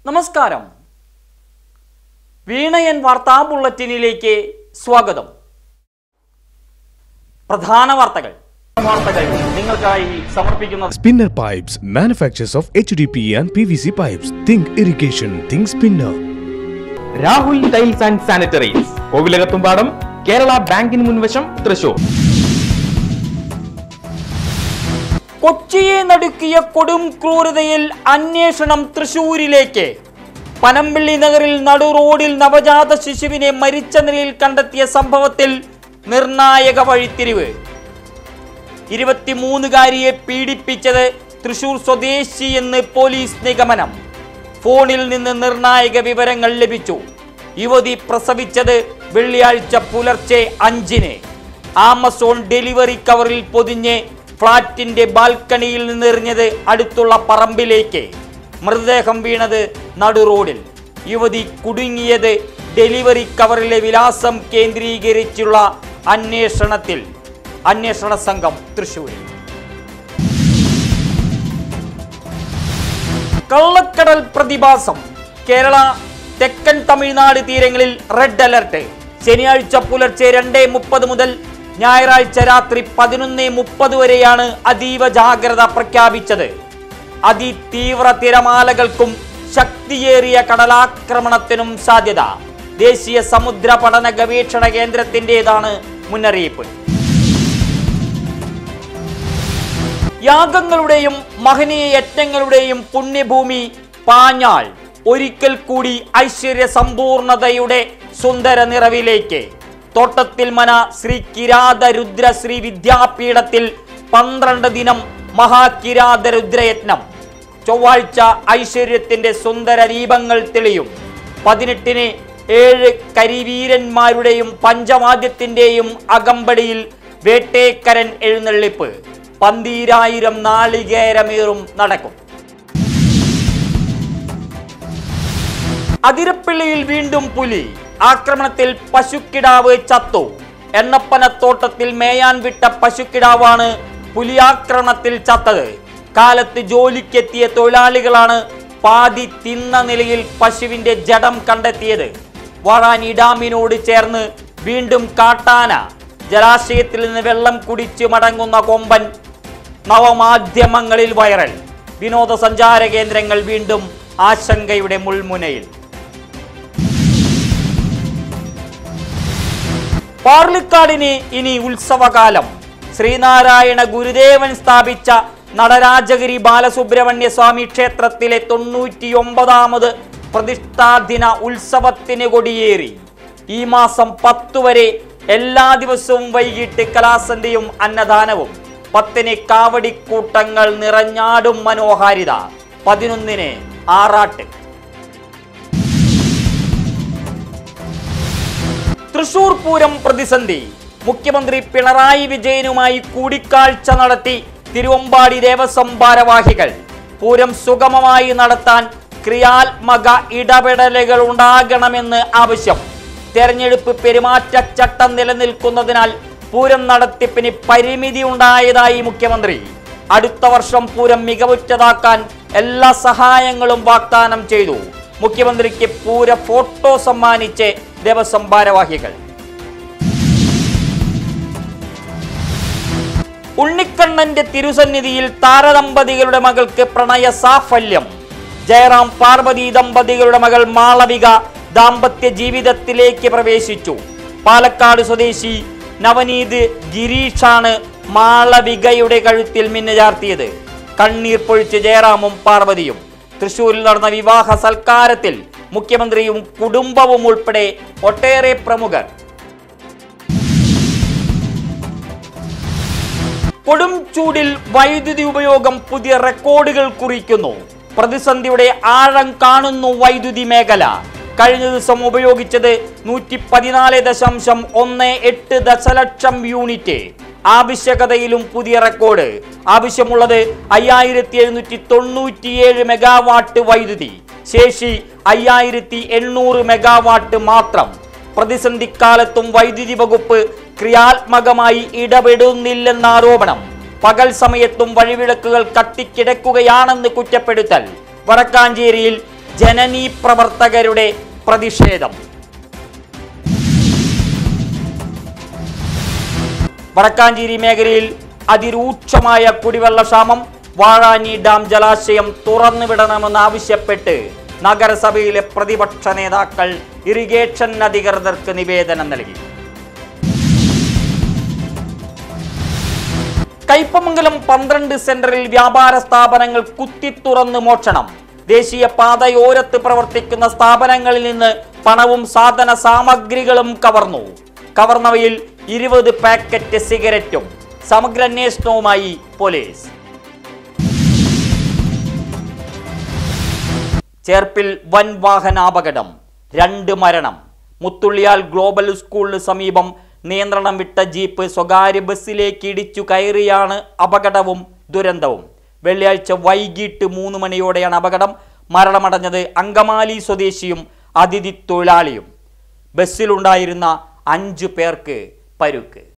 നമസ്കാരം വീണയൻ വാർത്താ ബുള്ളറ്റിനിലേക്ക് സ്വാഗതം പ്രധാന വാർത്തകൾ വാർത്തകൾ നിങ്ങൾക്കായി സമർപ്പിക്കുന്നത് Spinner Pipes manufactures of HDP and PVC pipes. Think irrigation, think spinner. Rahul tiles and sanitaries Kovilakathumpadam Kerala ബാങ്കിന് മുൻവശം തൃശൂർ കൊച്ചിയെ നടുക്കിയ കൊടും ക്രൂരതയിൽ അന്വേഷണം തൃശൂരിലേക്ക് പനമ്പിള്ളി നഗറിൽ നടു റോഡിൽ നവജാത ശിശുവിനെ മരിച്ച നിലയിൽ കണ്ടെത്തിയ സംഭവത്തിൽ നിർണായക വഴിത്തിരിവ് ഇരുപത്തിമൂന്നുകാരിയെ പീഡിപ്പിച്ചത് തൃശൂർ സ്വദേശിയെന്ന് പോലീസ് നിഗമനം ഫോണിൽ നിന്ന് നിർണായക വിവരങ്ങൾ ലഭിച്ചു യുവതി പ്രസവിച്ചത് വെള്ളിയാഴ്ച പുലർച്ചെ അഞ്ചിന് ആമസോൺ ഡെലിവറി കവറിൽ പൊതിഞ്ഞ് ഫ്ളാറ്റിന്റെ ബാൽക്കണിയിൽ നിന്ന് എറിഞ്ഞത് അടുത്തുള്ള പറമ്പിലേക്ക് മൃതദേഹം വീണത് നടു റോഡിൽ യുവതി കുടുങ്ങിയത് ഡെലിവറി കവറിലെ വിലാസം കേന്ദ്രീകരിച്ചുള്ള അന്വേഷണത്തിൽ അന്വേഷണ സംഘം തൃശൂരിൽ കള്ളക്കടൽ പ്രതിഭാസം കേരള തെക്കൻ തമിഴ്നാട് തീരങ്ങളിൽ റെഡ് അലർട്ട് ശനിയാഴ്ച പുലർച്ചെ രണ്ട് മുപ്പത് മുതൽ ഞായറാഴ്ച രാത്രി പതിനൊന്ന് മുപ്പത് വരെയാണ് അതീവ ജാഗ്രത പ്രഖ്യാപിച്ചത് അതിതീവ്ര തിരമാലകൾക്കും ശക്തിയേറിയ കടലാക്രമണത്തിനും സാധ്യത ദേശീയ സമുദ്ര പഠന ഗവേഷണ കേന്ദ്രത്തിൻ്റെതാണ് മുന്നറിയിപ്പ് യാഗങ്ങളുടെയും മഹനീയ യജ്ഞങ്ങളുടെയും പുണ്യഭൂമി പാഞ്ഞാൾ ഒരിക്കൽ കൂടി ഐശ്വര്യ സമ്പൂർണതയുടെ സുന്ദര നിറവിലേക്ക് തോട്ടത്തിൽ മന ശ്രീ കിരാത രുദ്ര ശ്രീ വിദ്യാപീഠത്തിൽ പന്ത്രണ്ട് ദിനം മഹാകിരാത രുദ്രയജ്ഞം ചൊവ്വാഴ്ച ഐശ്വര്യത്തിന്റെ സുന്ദര ദീപങ്ങൾ തെളിയും പതിനെട്ടിന് ഏഴ് കരിവീരന്മാരുടെയും പഞ്ചവാദ്യത്തിന്റെയും അകമ്പടിയിൽ വേട്ടേക്കരൻ എഴുന്നള്ളിപ്പ് പന്തീരായിരം നാളികേരമേറും നടക്കും അതിരപ്പള്ളിയിൽ വീണ്ടും പുലി ആക്രമണത്തിൽ പശുക്കിടാവ് ചത്തു എണ്ണപ്പനത്തോട്ടത്തിൽ മേയാൻ വിട്ട പശുക്കിടാവാണ് പുലിയാക്രമണത്തിൽ ചത്തത് കാലത്ത് ജോലിക്കെത്തിയ തൊഴിലാളികളാണ് പാതി തിന്ന നിലയിൽ പശുവിന്റെ ജഡം കണ്ടെത്തിയത് വാഴാനി ഡാമിനോട് ചേർന്ന് വീണ്ടും കാട്ടാന ജലാശയത്തിൽ നിന്ന് വെള്ളം കുടിച്ചു മടങ്ങുന്ന കൊമ്പൻ നവമാധ്യമങ്ങളിൽ വൈറൽ വിനോദസഞ്ചാര കേന്ദ്രങ്ങൾ വീണ്ടും ആശങ്കയുടെ മുൾമുനയിൽ പാർലിക്കാടിന് ഇനി ഉത്സവകാലം ശ്രീനാരായണ ഗുരുദേവൻ സ്ഥാപിച്ച നടരാജഗിരി ബാലസുബ്രഹ്മണ്യ സ്വാമി ക്ഷേത്രത്തിലെ തൊണ്ണൂറ്റിയൊമ്പതാമത് പ്രതിഷ്ഠാദിന ഉത്സവത്തിന് കൊടിയേറി ഈ മാസം പത്തു വരെ എല്ലാ ദിവസവും വൈകിട്ട് കലാസന്ധ്യയും അന്നദാനവും പത്തിന് കാവടിക്കൂട്ടങ്ങൾ നിറഞ്ഞാടും മനോഹാരിത പതിനൊന്നിന് ആറാട്ട് തൃശൂർ പൂരം പ്രതിസന്ധി മുഖ്യമന്ത്രി പിണറായി വിജയനുമായി കൂടിക്കാഴ്ച നടത്തി തിരുവമ്പാടി ദേവസ്വം ഭാരവാഹികൾ പൂരം സുഗമമായി നടത്താൻ ക്രിയാത്മക ഇടപെടലുകൾ ഉണ്ടാകണമെന്ന് ആവശ്യം തെരഞ്ഞെടുപ്പ് പെരുമാറ്റച്ചട്ടം നിലനിൽക്കുന്നതിനാൽ പൂരം നടത്തിപ്പിന് പരിമിതി ഉണ്ടായതായി മുഖ്യമന്ത്രി അടുത്ത വർഷം പൂരം മികവുറ്റതാക്കാൻ എല്ലാ സഹായങ്ങളും വാഗ്ദാനം ചെയ്തു മുഖ്യമന്ത്രിക്ക് പൂര ഫോട്ടോ സമ്മാനിച്ച് ദേവസ്വം ഭാരവാഹികൾ ഉണ്ണിക്കണ്ണന്റെ തിരുസന്നിധിയിൽ താരദമ്പതികളുടെ മകൾക്ക് പ്രണയ സാഫല്യം ജയറാം പാർവതി ദമ്പതികളുടെ മകൾ മാളവിക ദാമ്പത്യ ജീവിതത്തിലേക്ക് പ്രവേശിച്ചു പാലക്കാട് സ്വദേശി നവനീത് ഗിരീഷാണ് മാളവികയുടെ കഴുത്തിൽ മിന്നുചാർത്തിയത് കണ്ണീർ പൊഴിച്ച് ജയറാമും പാർവതിയും തൃശൂരിൽ നടന്ന വിവാഹ സൽക്കാരത്തിൽ മുഖ്യമന്ത്രിയും കുടുംബവും ഉൾപ്പെടെ ഒട്ടേറെ പ്രമുഖർ കൊടും ചൂടിൽ വൈദ്യുതി ഉപയോഗം പുതിയ റെക്കോർഡുകൾ കുറിക്കുന്നു പ്രതിസന്ധിയുടെ ആഴം കാണുന്നു വൈദ്യുതി മേഖല കഴിഞ്ഞ ദിവസം ഉപയോഗിച്ചത് നൂറ്റി പതിനാല് ദശാംശം ഒന്ന് എട്ട് ദശലക്ഷം യൂണിറ്റ് ആവശ്യകതയിലും പുതിയ റെക്കോർഡ് ആവശ്യമുള്ളത് അയ്യായിരത്തി എഴുന്നൂറ്റി തൊണ്ണൂറ്റിയേഴ് മെഗാവാട്ട് വൈദ്യുതി ശേഷി അയ്യായിരത്തി എണ്ണൂറ് മെഗാവാട്ട് മാത്രം പ്രതിസന്ധിക്കാലത്തും വൈദ്യുതി വകുപ്പ് ക്രിയാത്മകമായി ഇടപെടുന്നില്ലെന്ന ആരോപണം പകൽ സമയത്തും വഴിവിളക്കുകൾ കത്തിക്കിടക്കുകയാണെന്ന് കുറ്റപ്പെടുത്തൽ വടക്കാഞ്ചേരിയിൽ ജനനീ പ്രവർത്തകരുടെ പ്രതിഷേധം വടക്കാഞ്ചേരി മേഖലയിൽ അതിരൂക്ഷമായ കുടിവെള്ളക്ഷാമം വാഴാനി ഡാം ജലാശയം തുറന്നുവിടണമെന്നാവശ്യപ്പെട്ട് നഗരസഭയിലെ പ്രതിപക്ഷ നേതാക്കൾ ഇറിഗേഷൻ അധികൃതർക്ക് നിവേദനം നൽകി കയ്പമംഗലം പന്ത്രണ്ട് സെന്ററിൽ വ്യാപാര സ്ഥാപനങ്ങൾ കുത്തിത്തുറന്ന് മോഷണം ദേശീയ പാതയോരത്ത് പ്രവർത്തിക്കുന്ന സ്ഥാപനങ്ങളിൽ നിന്ന് പണവും സാധന സാമഗ്രികളും കവർന്നു കവർന്നവയിൽ ഇരുപത് പാക്കറ്റ് സിഗരറ്റും സമഗ്ര അന്വേഷണവുമായി പോലീസ് ചേർപ്പിൽ വൻ വാഹനാപകടം രണ്ട് മരണം മുത്തുള്ളിയാൽ ഗ്ലോബൽ സ്കൂളിന് സമീപം നിയന്ത്രണം വിട്ട ജീപ്പ് സ്വകാര്യ ബസ്സിലേക്ക് ഇടിച്ചു കയറിയാണ് അപകടവും ദുരന്തവും വെള്ളിയാഴ്ച വൈകിട്ട് മൂന്ന് മണിയോടെയാണ് അപകടം മരണമടഞ്ഞത് അങ്കമാലി സ്വദേശിയും അതിഥി തൊഴിലാളിയും ബസ്സിലുണ്ടായിരുന്ന അഞ്ചു പേർക്ക് പരുക്ക്